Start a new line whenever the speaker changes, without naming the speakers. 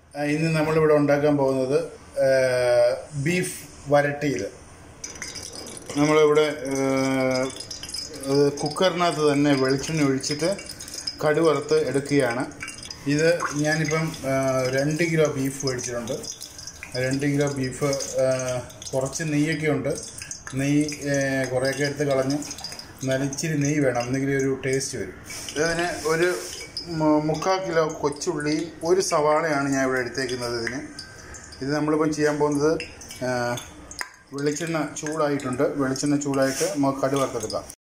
ആ, ഇന്ന് നമ്മളിവിടെ ഉണ്ടാക്കാൻ പോകുന്നത് ആ, ബീഫ് വരട്ടിയത് നമ്മളിവിടെ ആ, അത് കുക്കറിനകത്ത് തന്നെ വെളിച്ചെണ്ണ ഒഴിച്ചിട്ട് കടു വറുത്ത് എടുക്കുകയാണ് ഇത് ഞാനിപ്പം ആ, രണ്ട് കിലോ ബീഫ് മേടിച്ചിട്ടുണ്ട് രണ്ട് കിലോ ബീഫ് ആ, കുറച്ച് നെയ്യൊക്കെ ഉണ്ട് നെയ്യ് ആ, കുറേയൊക്കെ എടുത്ത് കളഞ്ഞ് എന്നാലും ഇച്ചിരി നെയ്യ് വേണം എന്നെങ്കിലും ഒരു ടേസ്റ്റ് വരും ഇതിന് ഒരു മു- മുക്കാൽ കിലോ കൊച്ചുള്ളിയും ഒരു സവാളയാണ് ഞാൻ ഇവിടെ എടുത്തേക്കുന്നത് ഇതിന് ഇത് നമ്മളിപ്പം ചെയ്യാൻ പോകുന്നത് ആ, വെളിച്ചെണ്ണ ചൂടായിട്ടുണ്ട് വെളിച്ചെണ്ണ ചൂടായിട്ട് നമുക്ക് കടു വറുത്തെടുക്കാം